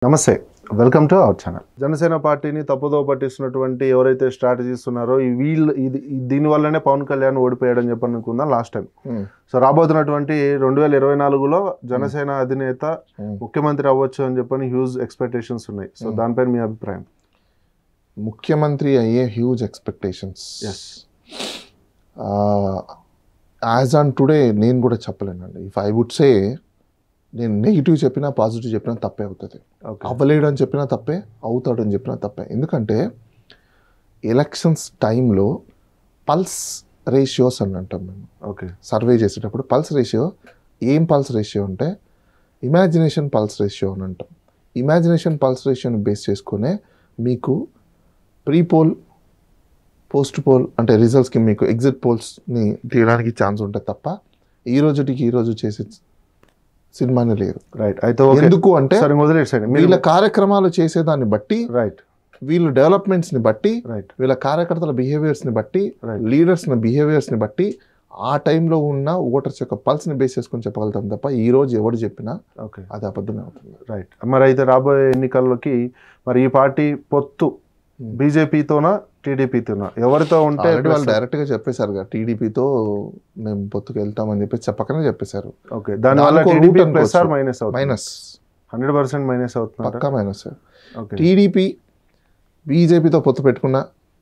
నమస్తే welcome to our channel Janasena పార్టీని తప్పుదో పట్టిస్తున్నటువంటి ఎవరైతే స్ట్రాటజీస్ ఉన్నారో ఈ వీళ్ళు ఇది ఈ- దీని వల్లనే పవన్ కళ్యాణ్ ఓడిపోయాడని చెప్పి అనుకుందాం లాస్ట్ టైం సో రాబోతున్నటువంటి రెండు వేల ఇరవై నాలుగులో జనసేన అధినేత ముఖ్యమంత్రి అవ్వచ్చు అని చెప్పని హ్యూజ్ ఎక్స్పెక్టేషన్స్ ఉన్నాయి సో Hmm. దానిపైన మీ అభిప్రాయం ముఖ్యమంత్రి అయ్యే huge expectations yes as on today నేను కూడా చెప్పలేనండి ఇఫ్ ఐ వుడ్ సే నేను నెగిటివ్ చెప్పినా పాజిటివ్ చెప్పినా తప్పే అవుతుంది ఓకే అవ్వలేడు అని చెప్పినా తప్పే అవుతాడు అని చెప్పినా తప్పే ఎందుకంటే ఎలక్షన్స్ టైంలో పల్స్ రేషియోస్ అని అంటాం మేము ఓకే సర్వే చేసేటప్పుడు పల్స్ రేషియో ఏం పల్స్ రేషియో అంటే ఇమాజినేషన్ పల్స్ రేషియో అని అంటాం ఇమాజినేషన్ పల్స్ రేషియోని బేస్ చేసుకునే మీకు ప్రీ పోల్ పోస్ట్ పోల్ అంటే రిజల్ట్స్కి మీకు ఎగ్జిట్ పోల్స్ని తీయడానికి ఛాన్స్ ఉంటుంది తప్ప ఈ రోజుటికి ఈ రోజు చేసే సినిమానే లేదు రైట్ అయితే ఓకే ఎందుకు అంటే సరే వదిలేసండి వీళ్ళ కార్యక్రమాలు చేసేదాన్ని బట్టి రైట్ వీళ్ళు డెవలప్మెంట్స్ని బట్టి రైట్ వీళ్ళ కార్యకర్తల బిహేవియర్స్ని బట్టి Right. లీడర్స్ని బిహేవియర్స్ని బట్టి ఆ టైంలో ఉన్న ఓటర్స్ యొక్క పల్స్ని బేస్ చేసుకొని చెప్పగలుగుతాం తప్ప ఈ రోజు ఎవడు చెప్పినా ఓకే అది అబద్ధమే అవుతుంది రైట్ మరి అయితే రాబోయే ఎన్నికల్లోకి మరి ఈ పార్టీ పొత్తు బీజేపీతోనా టీడీపీతోనా ఎవరితో ఉంటే ఆల్రెడీ వాళ్ళు డైరెక్ట్గా చెప్పేశారు కదా టీడీపీతో మేము పొత్తుకు వెళ్తామని చెప్పి చెప్పకనే చెప్పేశారు ఓకే దానివల్ల దానికో టీడీపీ route ప్లస్ ఆర్ అనుకోవచ్చు. మైనస్ అవుతుంది మైనస్ హండ్రెడ్ పర్సెంట్ మైనస్ అవుతుంది పక్కా మైనస్ ఓకే టీడీపీ బీజేపీతో పొత్తు పెట్టుకున్నా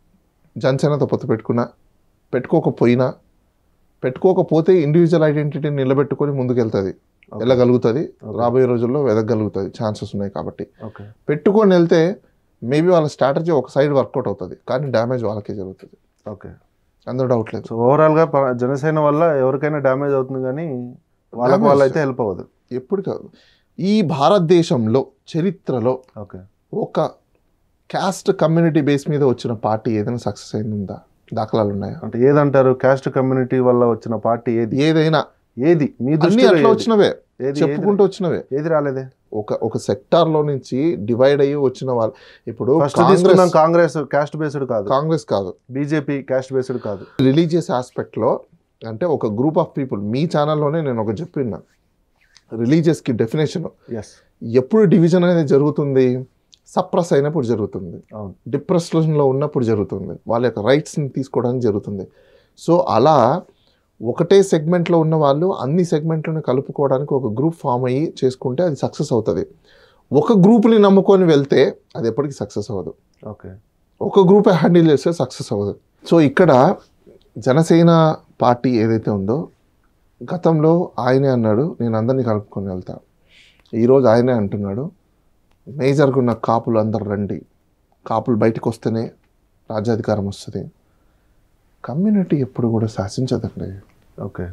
జనసేనతో పొత్తు పెట్టుకున్నా పెట్టుకోకపోయినా పెట్టుకోకపోతే ఇండివిజువల్ ఐడెంటిటీని నిలబెట్టుకొని ముందుకెళ్తుంది వెళ్ళగలుగుతుంది Okay. రాబోయే రోజుల్లో వెదగలుగుతుంది ఛాన్సెస్ ఉన్నాయి కాబట్టి ఓకే పెట్టుకొని వెళ్తే మేబీ వాళ్ళ స్ట్రాటజీ ఒక సైడ్ వర్కౌట్ అవుతుంది కానీ డ్యామేజ్ వాళ్ళకే జరుగుతుంది ఓకే అందులో డౌట్ లేదు సో ఓవరాల్ గా ప- జనసేన వల్ల ఎవరికైనా డ్యామేజ్ అవుతుంది కానీ వాళ్ళకి Damage. వాళ్ళు అయితే హెల్ప్ అవ్వదు ఎప్పుడు కాదు ఈ భారతదేశంలో చరిత్రలో ఓకే ఒక క్యాస్ట్ కమ్యూనిటీ బేస్ మీద వచ్చిన పార్టీ ఏదైనా సక్సెస్ అయింది ఉందా దాఖలాలు ఉన్నాయా అంటే ఏదంటారు కాస్ట్ కమ్యూనిటీ వల్ల వచ్చిన పార్టీ ఏది ఏదైనా ఏది మీ అన్ని దృష్టిలో అట్లా ఏది? వచ్చినవే ఏది చెప్పుకుంటూ వచ్చినవే ఏది- ఏది రాలేదే ఒక ఒక సెక్టార్ లో నుంచి డివైడ్ అయ్యి వచ్చిన వాళ్ళు ఇప్పుడు ఫస్ట్ తీసుకుందాం కాంగ్రెస్ కాంగ్రెస్ కాస్ట్ బేస్డ్ కాదు కాంగ్రెస్ కాదు బీజేపీ కాస్ట్ బేస్డ్ కాదు రిలీజియస్ ఆస్పెక్ట్ లో అంటే ఒక గ్రూప్ ఆఫ్ పీపుల్ మీ ఛానల్లోనే నేను ఒక చెప్పిన రిలీజియస్ కి డెఫినేషన్ ఎస్ ఎప్పుడు డివిజన్ అనేది జరుగుతుంది సప్రెస్ అయినప్పుడు జరుగుతుంది అవును డిప్రెషన్లో ఉన్నప్పుడు జరుగుతుంది వాళ్ళ యొక్క రైట్స్ని తీసుకోవడానికి జరుగుతుంది సో అలా ఒకటే సెగ్మెంట్లో ఉన్న వాళ్ళు అన్ని సెగ్మెంట్లను కలుపుకోవడానికి ఒక గ్రూప్ ఫామ్ అయ్యి చేసుకుంటే అది సక్సెస్ అవుతుంది ఒక గ్రూప్ని నమ్ముకొని వెళ్తే అది ఎప్పటికీ సక్సెస్ అవ్వదు ఓకే ఒక గ్రూప్ హ్యాండిల్ చేస్తే సక్సెస్ అవ్వదు సో ఇక్కడ జనసేన పార్టీ ఏదైతే ఉందో గతంలో ఆయనే అన్నాడు నేను అందరినీ కలుపుకొని వెళ్తా ఈరోజు ఆయనే అంటున్నాడు మేజర్గా ఉన్న కాపులు అందరు రండి కాపులు బయటకు వస్తేనే రాజ్యాధికారం వస్తుంది కమ్యూనిటీ ఎప్పుడు కూడా శాసించదండి ఓకే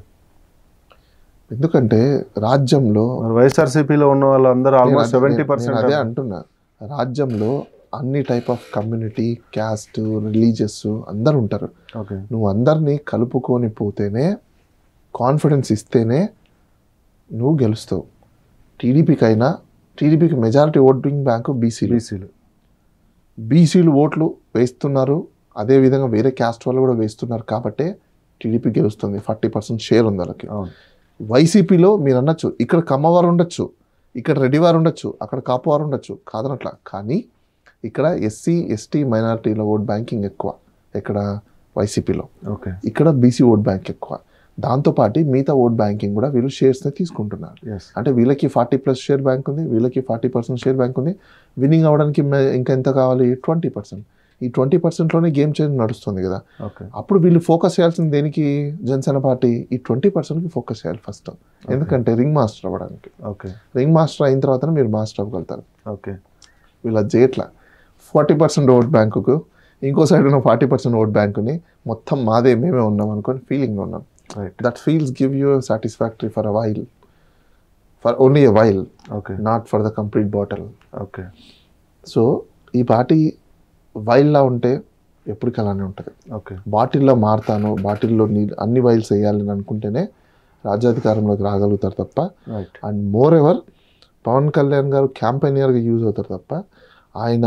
ఎందుకంటే రాజ్యంలో మరి వైఎస్ఆర్సీపీలో ఉన్న వాళ్ళందరూ నేను ఆల్మోస్ట్ అదే- సెవెంటీ నేను- నేను పర్సెంట్ అదే అంటున్నా రాజ్యంలో అన్ని type of community caste religious అందరు ఉంటారు ఓకే నువ్వు అందరినీ కలుపుకొని పోతేనే కాన్ఫిడెన్స్ ఇస్తేనే నువ్వు గెలుస్తావు టీడీపీకి అయినా టీడీపీకి మెజారిటీ ఓటింగ్ బ్యాంకు బీసీలు బీసీలు బీసీలు ఓట్లు వేస్తున్నారు అదేవిధంగా వేరే క్యాస్ట్ వాళ్ళు కూడా వేస్తున్నారు కాబట్టే టీడీపీ గెలుస్తుంది ఫార్టీ పర్సెంట్ షేర్ ఉంది వాళ్ళకి అవును వైసీపీలో మీరు అనొచ్చు ఇక్కడ కమ్మవారు ఉండొచ్చు ఇక్కడ రెడ్డివారు ఉండొచ్చు అక్కడ కాపువారు ఉండొచ్చు కాదనట్లా కానీ ఇక్కడ ఎస్సీ ఎస్టీ మైనారిటీల ఓట్ బ్యాంకింగ్ ఎక్కువ ఇక్కడ వైసీపీలో ఓకే ఇక్కడ బీసీ ఓట్ బ్యాంక్ ఎక్కువ దాంతోపాటు మిగతా ఓట్ బ్యాంకింగ్ కూడా వీళ్ళు షేర్స్ని తీసుకుంటున్నారు ఎస్ అంటే వీళ్ళకి ఫార్టీ ప్లస్ షేర్ బ్యాంక్ ఉంది వీళ్ళకి ఫార్టీ పర్సెంట్ షేర్ బ్యాంక్ ఉంది విన్నింగ్ అవ్వడానికి మే- ఇంకా ఎంత కావాలి ట్వంటీ పర్సెంట్ ఈ ట్వంటీ పర్సెంట్లోనే గేమ్ చేంజ్ నడుస్తుంది కదా ఓకే అప్పుడు వీళ్ళు ఫోకస్ చేయాల్సింది దేనికి జనసేన పార్టీ ఈ ట్వంటీ పర్సెంట్కి ఫోకస్ చేయాలి ఫస్ట్ ఎందుకంటే రింగ్ మాస్టర్ అవ్వడానికి ఓకే రింగ్ మాస్టర్ అయిన తర్వాత మీరు మాస్టర్ అవ్వగలుగుతారు ఓకే వీళ్ళ చేయట్లా ఫార్టీ పర్సెంట్ ఓట్ బ్యాంకుకు ఇంకో సైడ్ ఉన్న ఫార్టీ పర్సెంట్ ఓట్ బ్యాంకుని మొత్తం మాదే మేమే ఉన్నాం అనుకొని ఫీలింగ్ ఉన్నాం right that feels give you satisfactory for a while for only a while okay not for the complete battle okay so ఈ పార్టీ వైల్లా ఉంటే ఎప్పటికీ అలానే ఉంటుంది ఓకే బాటిల్లో మారుతాను బాటిల్లో నీ అన్ని వైల్స్ వేయాలని అనుకుంటేనే రాజ్యాధికారంలోకి రాగలుగుతారు తప్ప right and more ever Pawan Kalyan గారు క్యాంపెయినర్గా యూజ్ అవుతారు తప్ప ఆయన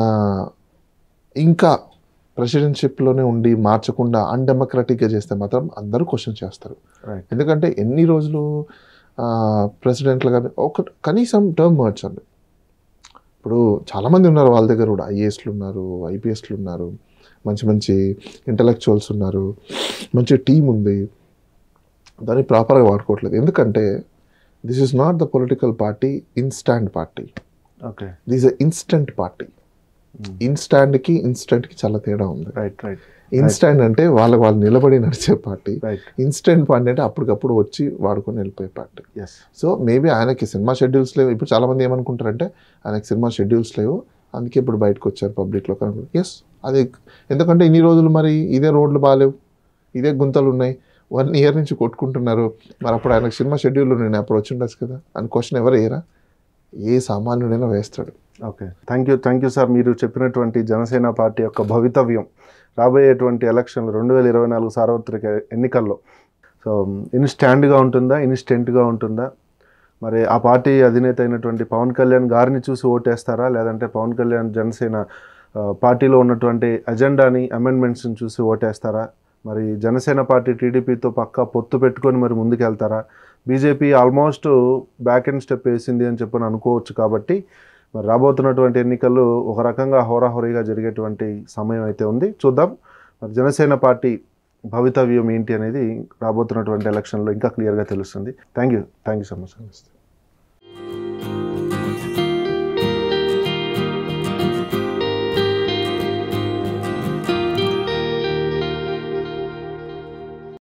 ఇంకా ప్రెసిడెన్షిప్లోనే ఉండి మార్చకుండా అన్డెమోక్రటిక్గా చేస్తే మాత్రం అందరూ క్వశ్చన్ చేస్తారు రైట్ ఎందుకంటే ఎన్ని రోజులు ప్రెసిడెంట్లు కానీ ఒక కనీసం టర్మ్ మార్చండి ఇప్పుడు చాలామంది ఉన్నారు వాళ్ళ దగ్గర కూడా ఐఏఎస్లు ఉన్నారు ఐపీఎస్లు ఉన్నారు మంచి మంచి ఇంటలెక్చువల్స్ ఉన్నారు మంచి టీం ఉంది దాన్ని ప్రాపర్గా వాడుకోవట్లేదు ఎందుకంటే this is not the political party instant party okay this instant party ఇన్స్టాంట్కి ఇన్స్టంట్కి చాలా తేడా ఉంది రైట్ రైట్ ఇన్స్టాంట్ అంటే వాళ్ళకి వాళ్ళు నిలబడి నడిచే పార్టీ రైట్ ఇన్స్టెంట్ పార్టీ అంటే అప్పటికప్పుడు వచ్చి వాడుకొని వెళ్ళిపోయే పార్టీ ఎస్ సో మేబీ ఆయనకి సినిమా షెడ్యూల్స్ లేవు ఇప్పుడు చాలామంది ఏమనుకుంటారంటే ఆయనకి సినిమా షెడ్యూల్స్ లేవు అందుకే ఇప్పుడు బయటకు వచ్చారు పబ్లిక్లో కనుక ఎస్ అది ఎందుకంటే ఇన్ని రోజులు మరి ఇదే రోడ్లు బాగాలేవు ఇదే గుంతలు ఉన్నాయి వన్ ఇయర్ నుంచి కొట్టుకుంటున్నారు మరి అప్పుడు ఆయనకు సినిమా షెడ్యూల్ నేను అప్పుడు వచ్చి ఉండొచ్చు కదా అని క్వశ్చన్ ఎవరు వేయరా ఏ సామాన్యుడైనా వేస్తాడు okay thank you thank you sir మీరు చెప్పినటువంటి జనసేన పార్టీ యొక్క భవితవ్యం రాబోయేటువంటి ఎలక్షన్లు రెండు వేల ఇరవై నాలుగు సార్వత్రిక ఎన్నికల్లో సో ఇన్స్టాండ్గా ఉంటుందా ఇన్స్టెంట్గా ఉంటుందా మరి ఆ పార్టీ అధినేత అయినటువంటి పవన్ కళ్యాణ్ గారిని చూసి ఓటేస్తారా లేదంటే పవన్ కళ్యాణ్ జనసేన ఆ, పార్టీలో ఉన్నటువంటి అజెండాని అమెండ్మెంట్స్ని చూసి ఓటేస్తారా మరి జనసేన పార్టీ టీడీపీతో పక్కా పొత్తు పెట్టుకొని మరి ముందుకెళ్తారా BJP almost back and step వేసింది అని చెప్పని అనుకోవచ్చు కాబట్టి మరి రాబోతున్నటువంటి ఎన్నికలు ఒక రకంగా హోరాహోరీగా జరిగేటువంటి సమయం అయితే ఉంది చూద్దాం మరి జనసేన పార్టీ భవితవ్యం ఏంటి అనేది రాబోతున్నటువంటి ఎలక్షన్లో ఇంకా క్లియర్గా తెలుస్తుంది thank you thank you so much